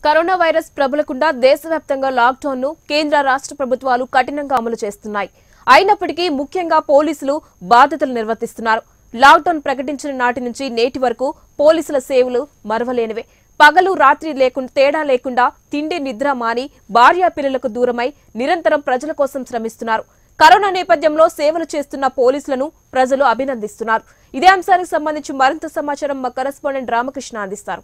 Corona virus ప్రబలకుండా దేశవ్యాప్తంగా lockdown ను కేంద్ర రాష్ట్ర ప్రభుత్వాలు కఠినంగా అమలు చేస్తున్నాయి అయినప్పటికీ ముఖ్యంగా పోలీసులు బాధ్యతలు నిర్వర్తిస్తున్నారు లాక్డౌన్ ప్రకటించిన నాటి నుంచి నేటి వరకు పోలీసుల సేవలు మరవలేనివే పగలు రాత్రి లేకుండా తేడా లేకుండా తిండి నిద్ర మాని భార్యా పిల్లలకు దూరమై నిరంతరం ప్రజల కోసం శ్రమిస్తున్నారు కరోనా నేపథ్యంలో సేవలు చేస్తున్న పోలీసులను ప్రజలు అభినందిస్తున్నారు ఇదే అంశానికి సంబంధించి మరింత సమాచారం మా కరెస్పాండెంట్ రామకృష్ణ అందిస్తారు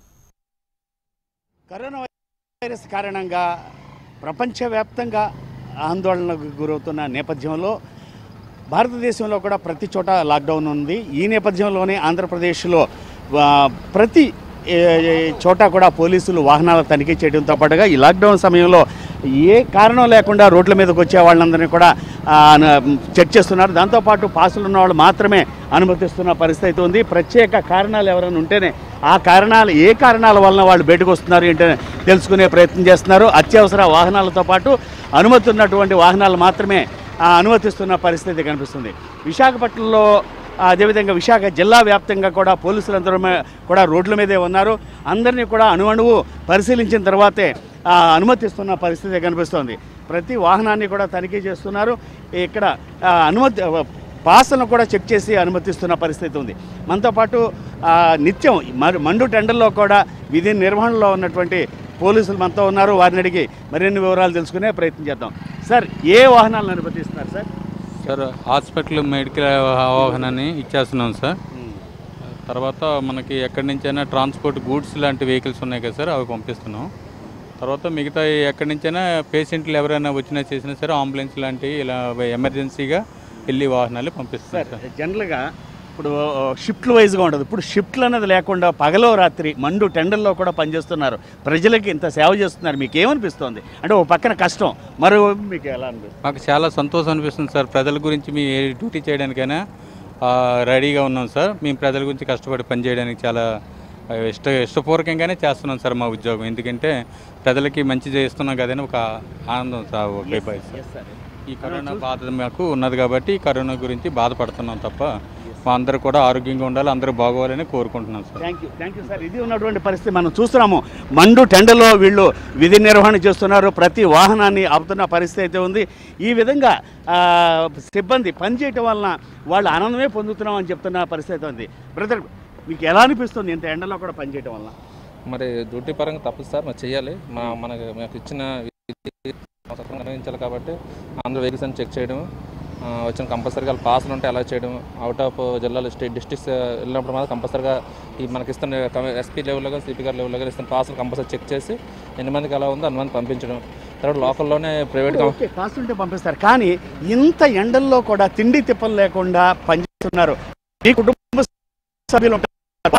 కరోనా వైరస్ కారణంగా ప్రపంచవ్యాప్తంగా ఆందోళనకు గురవుతున్న నేపథ్యంలో భారతదేశంలో కూడా ప్రతి చోట లాక్డౌన్ ఉంది ఈ నేపథ్యంలోనే ఆంధ్రప్రదేశ్లో ఆ, ప్రతి ఏ, ఏ, చోట కూడా పోలీసులు వాహనాల తనిఖీ చేయడంతో పాటుగా ఈ లాక్డౌన్ సమయంలో ఏ కారణం లేకుండా రోడ్ల మీదకి వచ్చే వాళ్ళందరినీ కూడా ఆ, న- చెక్ చేస్తున్నారు దాంతోపాటు పాసులు ఉన్న వాళ్ళు మాత్రమే అనుమతిస్తున్న పరిస్థితి ఉంది ప్రత్యేక కారణాలు ఎవరైనా ఉంటేనే ఆ కారణాలు ఏ కారణాల వలన వాళ్ళు బయటకు వస్తున్నారు ఏంటో తెలుసుకునే ప్రయత్నం చేస్తున్నారు అత్యవసర వాహనాలతో పాటు అనుమతి ఉన్నటువంటి వాహనాలు మాత్రమే ఆ, అనుమతిస్తున్న పరిస్థితి కనిపిస్తుంది విశాఖపట్నంలో ఆ, అదేవిధంగా విశాఖ జిల్లా వ్యాప్తంగా కూడా పోలీసులందరూ మే- కూడా రోడ్ల మీదే ఉన్నారు అందరినీ కూడా అణువణువు పరిశీలించిన తర్వాతే ఆ, అనుమతిస్తున్న పరిస్థితి కనిపిస్తోంది ప్రతి వాహనాన్ని కూడా తనిఖీ చేస్తున్నారు ఇక్కడ ఆ, అనుమతి పాసలను కూడా చెక్ చేసి అనుమతిస్తున్న పరిస్థితి ఉంది మనతో పాటు ఆ, నిత్యం మరి మండు టెండర్లో కూడా విధి నిర్వహణలో ఉన్నటువంటి పోలీసులు మనతో ఉన్నారు వారిని అడిగి మరిన్ని వివరాలు తెలుసుకునే ప్రయత్నం చేద్దాం సార్ ఏ వాహనాలను అనుమతిస్తున్నారు సార్ సార్ హాస్పిటల్ మెడికల్ అవగాహనని ఇచ్చేస్తున్నాం సార్ తర్వాత మనకి ఎక్కడి నుంచైనా ట్రాన్స్పోర్ట్ గూడ్స్ లాంటి వెహికల్స్ ఉన్నాయి కదా సార్ అవి పంపిస్తున్నాం తర్వాత మిగతా ఎక్కడి నుంచైనా పేషెంట్లు ఎవరైనా వచ్చినా చేసినా సరే అంబులెన్స్ లాంటివి ఇలా ఎమర్జెన్సీగా వెళ్ళి వాహనాలు పంపిస్తాం సార్ సార్ జనరల్గా ఇప్పుడు షిఫ్ట్లు వైజ్గా ఉంటుంది ఇప్పుడు షిఫ్ట్లు అనేది లేకుండా పగలో రాత్రి మండు టెండర్లో కూడా పనిచేస్తున్నారు ప్రజలకి ఇంత సేవ చేస్తున్నారు మీకు ఏమనిపిస్తోంది అంటే ఒక పక్కన కష్టం మరో మీకు ఎలా అనిపిస్తుంది మాకు చాలా సంతోషం అనిపిస్తుంది సార్ ప్రజల గురించి మీ ఏ డ్యూటీ చేయడానికైనా ఆ, రెడీగా ఉన్నాం సార్ మేము ప్రజల గురించి కష్టపడి పనిచేయడానికి చాలా ఆ, ఇష్ట ఇష్టపూర్వకంగానే చేస్తున్నాం సార్ మా ఉద్యోగం ఎందుకంటే ప్రజలకి మంచి చేస్తున్నాం కదని ఒక ఆనందం సార్ ఒక భయం సార్. ఈ కరోనా బాధ మాకు ఉన్నది కాబట్టి ఈ కరోనా గురించి బాధపడుతున్నాం తప్ప మా అందరూ కూడా ఆరోగ్యంగా ఉండాలి అందరూ బాగోవాలని కోరుకుంటున్నాం sir thank you thank you sir ఇది ఉన్నటువంటి పరిస్థితి మనం చూస్తున్నాము మండు టెండలో వీళ్ళు విధి నిర్వహణ చేస్తున్నారు ప్రతి వాహనాన్ని ఆపుతున్న పరిస్థితి అయితే ఉంది ఈ విధంగా ఆ, సిబ్బంది పనిచేయటం వలన వాళ్ళు ఆనందమే పొందుతున్నాం అని చెప్తున్న పరిస్థితి ఉంది బ్రదర్ మీకు ఎలా అనిపిస్తుంది ఇంత ఎండలో కూడా పనిచేయటం వలన మరి డ్యూటీ పరంగా తప్పదు సార్ మరి చేయాలి మా మనకు మాకు ఇచ్చిన విధి సక్రమంగా నిర్వహించాలి కాబట్టి అందరూ వెహికల్స్ అని చెక్ చేయడం ఆ, వచ్చిన కంపల్సరీగా పాసులు ఉంటే అలా చేయడం అవుట్ ఆఫ్ జిల్లాలో స్టేట్ డిస్ట్రిక్ట్స్ వెళ్ళినప్పుడు మాత్రం కంపల్సరీగా ఈ మనకి ఇస్తున్న ఎస్పీ లెవెల్లో కానీ సిపి గారి లెవెల్లో కానీ ఇస్తున్న పాసులు కంపల్సరీ చెక్ చేసి ఎన్ని మందికి అలా ఉందో అన్ని మంది పంపించడం తర్వాత లోకల్లోనే ప్రైవేట్ ఓకే కాస్ట్ ఉంటే పంపిస్తారు కానీ ఇంత ఎండల్లో కూడా తిండి తిప్పలు లేకుండా పనిచేస్తున్నారు మీ కుటుంబ సభ్యులు ఉంటారు.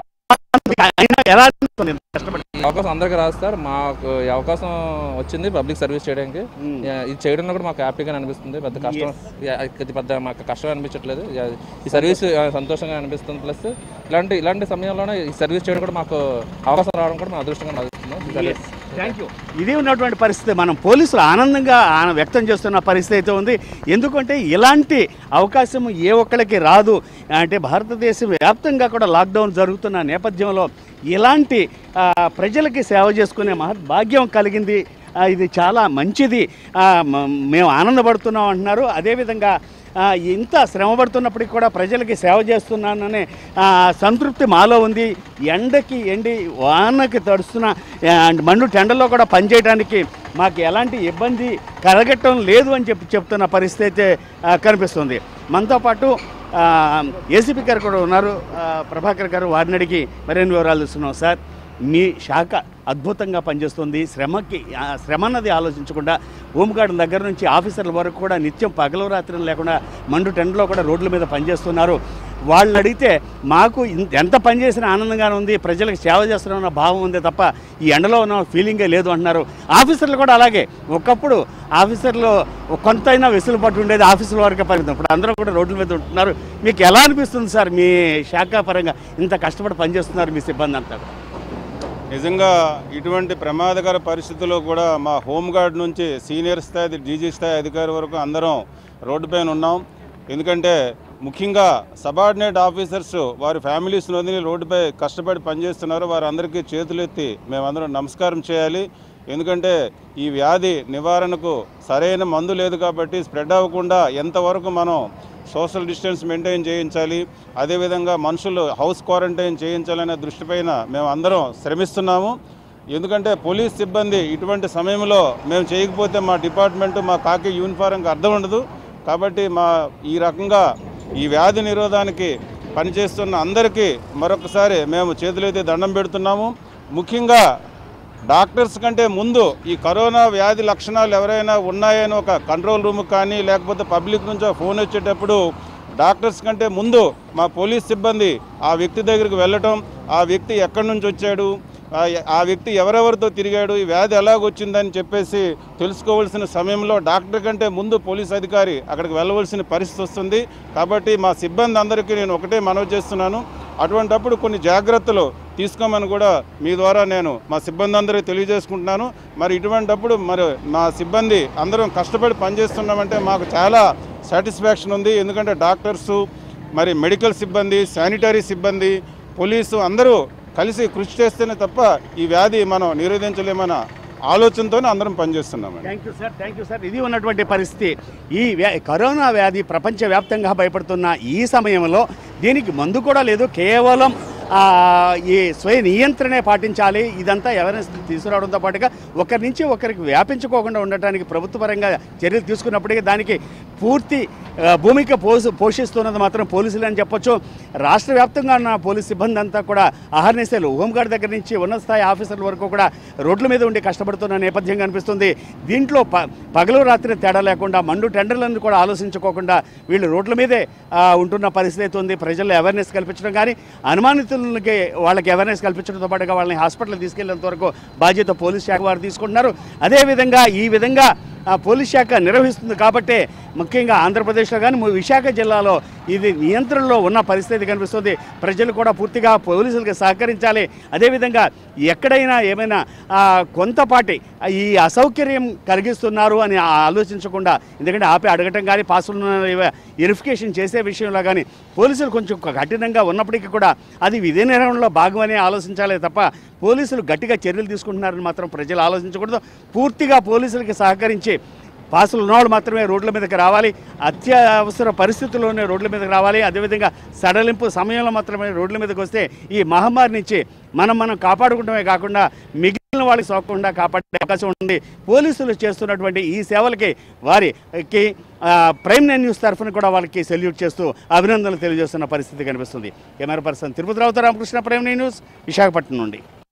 అయినా ఎలా అనిపిస్తుంది ఇంత కష్టపడి ఈ అవకాశం అందరికీ రాదు సార్ మాకు ఈ అవకాశం వచ్చింది పబ్లిక్ సర్వీస్ చేయడానికి మ్మ్. యా, ఇది చేయడంలో కూడా మాకు హ్యాపీగా అనిపిస్తుంది పెద్ద కష్టం యా, ఇది పెద్ద మాకు కష్టం అనిపించట్లేదు యా, ఈ సర్వీస్ ఆ, సంతోషంగా అనిపిస్తుంది ప్లస్ ఇలాంటి ఇలాంటి సమయంలోనే ఈ సర్వీస్ చేయడం కూడా మాకు అవకాశం రావడం కూడా మా అదృష్టంగా భావిస్తున్నాం ఈ సర్వీస్ థ్యాంక్ యూ ఇది ఉన్నటువంటి పరిస్థితి మనం పోలీసులు ఆనందంగా ఆన- వ్యక్తం చేస్తున్న పరిస్థితి అయితే ఉంది ఎందుకంటే ఇలాంటి అవకాశం ఏ ఒక్కరికి రాదు అంటే భారతదేశం వ్యాప్తంగా కూడా లాక్డౌన్ జరుగుతున్న నేపథ్యంలో ఇలాంటి ఆ, ప్రజలకి సేవ చేసుకునే మహత్ భాగ్యం కలిగింది ఆ, ఇది చాలా మంచిది ఆ, మ- మేము ఆనందపడుతున్నాం అంటున్నారు అదేవిధంగా ఆ, ఇంత శ్రమ పడుతున్నప్పటికీ కూడా ప్రజలకి సేవ చేస్తున్నాననే ఆ, సంతృప్తి మాలో ఉంది ఎండకి ఎండి వానకి తడుస్తున్న ఆ, మండు టెండలో కూడా పనిచేయడానికి మాకు ఎలాంటి ఇబ్బంది కలగటం లేదు అని చెప్పి చెప్తున్న పరిస్థితి అయితే ఆ, కనిపిస్తుంది మనతో పాటు ఆ, ఏసీపీ గారు కూడా ఉన్నారు ఆ, ప్రభాకర్ గారు వారిని అడిగి మరిన్ని వివరాలు ఇస్తున్నాం సార్ మీ శాఖ అద్భుతంగా పనిచేస్తుంది శ్రమకి ఆ శ్రమ అన్నది ఆలోచించకుండా హోంగార్డుల దగ్గర నుంచి ఆఫీసర్ల వరకు కూడా నిత్యం పగలు రాత్రులు లేకుండా మండు టెంట్లో కూడా రోడ్ల మీద పనిచేస్తున్నారు వాళ్ళని అడిగితే మాకు ఇన్- ఎంత పనిచేసినా ఆనందంగానే ఉంది ప్రజలకు సేవ చేస్తున్నామన్న భావం ఉంది తప్ప ఈ ఎండలో ఉన్న ఫీలింగే లేదు అంటున్నారు ఆఫీసర్లు కూడా అలాగే ఒకప్పుడు ఆఫీసర్లు కొంతైనా వెసులుబాటు ఉండేది ఆఫీసుల వరకే పరిమితం ఇప్పుడు అందరూ కూడా రోడ్ల మీద ఉంటున్నారు మీకు ఎలా అనిపిస్తుంది సార్ మీ శాఖ పరంగా ఇంత కష్టపడి పనిచేస్తున్నారు మీ సిబ్బంది అంతా కూడా? నిజంగా ఇటువంటి ప్రమాదకర పరిస్థితుల్లో కూడా మా హోంగార్డ్ నుంచి సీనియర్ స్థాయి డీజీ స్థాయి అధికారి వరకు అందరం రోడ్డుపైన ఉన్నాం ఎందుకంటే ముఖ్యంగా సబార్డినేట్ ఆఫీసర్స్ వారి ఫ్యామిలీస్ వదిలి రోడ్డుపై కష్టపడి పనిచేస్తున్నారు వారందరికీ చేతులెత్తి మేమందరం నమస్కారం చేయాలి ఎందుకంటే ఈ వ్యాధి నివారణకు సరైన మందు లేదు కాబట్టి స్ప్రెడ్ అవ్వకుండా ఎంతవరకు మనం సోషల్ డిస్టెన్స్ మెయింటైన్ చేయించాలి అదేవిధంగా మనుషులు హౌస్ క్వారంటైన్ చేయించాలనే దృష్టిపైన మేము అందరం శ్రమిస్తున్నాము ఎందుకంటే పోలీస్ సిబ్బంది ఇటువంటి సమయంలో మేము చేయకపోతే మా డిపార్ట్మెంట్ మా కాకి యూనిఫారంకి అర్థం ఉండదు కాబట్టి మా ఈ రకంగా ఈ వ్యాధి నిరోధానికి పనిచేస్తున్న అందరికీ మరొకసారి మేము చేతులైతే దండం పెడుతున్నాము ముఖ్యంగా డాక్టర్స్ కంటే ముందు ఈ కరోనా వ్యాధి లక్షణాలు ఎవరైనా ఉన్నాయని ఒక కంట్రోల్ రూమ్ కానీ లేకపోతే పబ్లిక్ నుంచి ఒక ఫోన్ వచ్చేటప్పుడు డాక్టర్స్ కంటే ముందు మా పోలీస్ సిబ్బంది ఆ వ్యక్తి దగ్గరికి వెళ్ళటం ఆ వ్యక్తి ఎక్కడి నుంచి వచ్చాడు ఆ- ఆ వ్యక్తి ఎవరెవరితో తిరిగాడు ఈ వ్యాధి ఎలాగొచ్చిందని చెప్పేసి తెలుసుకోవాల్సిన సమయంలో డాక్టర్ కంటే ముందు పోలీస్ అధికారి అక్కడికి వెళ్ళవలసిన పరిస్థితి వస్తుంది కాబట్టి మా సిబ్బంది అందరికీ నేను ఒకటే మనవి చేస్తున్నాను అటువంటప్పుడు కొన్ని జాగ్రత్తలు తీసుకోమని కూడా మీ ద్వారా నేను మా సిబ్బంది అందరికీ తెలియజేసుకుంటున్నాను మరి ఇటువంటప్పుడు మరి మా సిబ్బంది అందరం కష్టపడి పనిచేస్తున్నామంటే మాకు చాలా సాటిస్ఫాక్షన్ ఉంది ఎందుకంటే డాక్టర్సు మరి మెడికల్ సిబ్బంది శానిటరీ సిబ్బంది పోలీసు అందరూ కలిసి కృషి చేస్తేనే తప్ప ఈ వ్యాధి మనం నిరోధించలేమన్న ఆలోచనతోనే అందరం పనిచేస్తున్నామండి thank you sir thank you sir ఇది ఉన్నటువంటి పరిస్థితి ఈ వ్యా కరోనా వ్యాధి ప్రపంచవ్యాప్తంగా భయపడుతున్న ఈ సమయంలో దీనికి మందు కూడా లేదు కేవలం ఆ, ఈ స్వయ నియంత్రణే పాటించాలి ఇదంతా అవేర్నెస్ తీసుకురావడంతో పాటుగా ఒకరి నుంచి ఒకరికి వ్యాపించుకోకుండా ఉండటానికి ప్రభుత్వ పరంగా చర్యలు తీసుకున్నప్పటికీ దానికి పూర్తి ఆ, భూమిక పోషి పోషిస్తున్నది మాత్రం పోలీసులు అని చెప్పొచ్చు రాష్ట్ర వ్యాప్తంగా ఉన్న పోలీస్ సిబ్బంది అంతా కూడా అహర్నిశలు హోంగార్డ్ దగ్గర నుంచి ఉన్నత స్థాయి ఆఫీసర్ల వరకు కూడా రోడ్ల మీద ఉండి కష్టపడుతున్న నేపథ్యం కనిపిస్తుంది దీంట్లో ప పగలు రాత్రి తేడా లేకుండా మండు టెండర్లను కూడా ఆలోచించుకోకుండా వీళ్ళు రోడ్ల మీదే ఆ, ఉంటున్న పరిస్థితి అయితే ఉంది ప్రజల్లో అవేర్నెస్ కల్పించడం కానీ అనుమానితులకి వాళ్ళకి అవేర్నెస్ కల్పించడంతో పాటుగా వాళ్ళని హాస్పిటల్ తీసుకెళ్లేంత వరకు బాధ్యత పోలీస్ శాఖ వారు తీసుకుంటున్నారు అదేవిధంగా ఈ విధంగా ఆ, పోలీస్ శాఖ నిర్వహిస్తుంది కాబట్టే ముఖ్యంగా ఆంధ్రప్రదేశ్లో కానీ ము- విశాఖ జిల్లాలో ఇది నియంత్రణలో ఉన్న పరిస్థితి కనిపిస్తుంది ప్రజలు కూడా పూర్తిగా పోలీసులకు సహకరించాలి అదేవిధంగా ఎక్కడైనా ఏమైనా ఆ, కొంతపాటి ఆ, ఈ అసౌకర్యం కలిగిస్తున్నారు అని ఆ- ఆలోచించకుండా ఎందుకంటే ఆపి అడగటం కానీ పాసులు వెరిఫికేషన్ చేసే విషయంలో కానీ పోలీసులు కొంచెం కఠినంగా ఉన్నప్పటికీ కూడా అది విధి నిర్వహణలో భాగమని ఆలోచించాలే తప్ప పోలీసులు గట్టిగా చర్యలు తీసుకుంటున్నారని మాత్రం ప్రజలు ఆలోచించకూడదు పూర్తిగా పోలీసులకి సహకరించి పాసులు ఉన్నవాళ్ళు మాత్రమే రోడ్ల మీదకి రావాలి అత్యవసర పరిస్థితుల్లోనే రోడ్ల మీదకి రావాలి అదేవిధంగా సడలింపు సమయంలో మాత్రమే రోడ్ల మీదకి వస్తే ఈ మహమ్మారి నుంచి మనం మనం కాపాడుకుంటమే కాకుండా మిగిలిన వాళ్ళకి సోకకుండా కాపాడే అవకాశం ఉంది పోలీసులు చేస్తున్నటువంటి ఈ సేవలకి వారికి ఆ, ప్రైమ్ నైన్ న్యూస్ తరఫున కూడా వాళ్ళకి సెల్యూట్ చేస్తూ అభినందనలు తెలియజేస్తున్న పరిస్థితి కనిపిస్తుంది కెమెరా పర్సన్ తిరుపతి రావుతో Ramakrishna prime nine news Visakhapatnam నుండి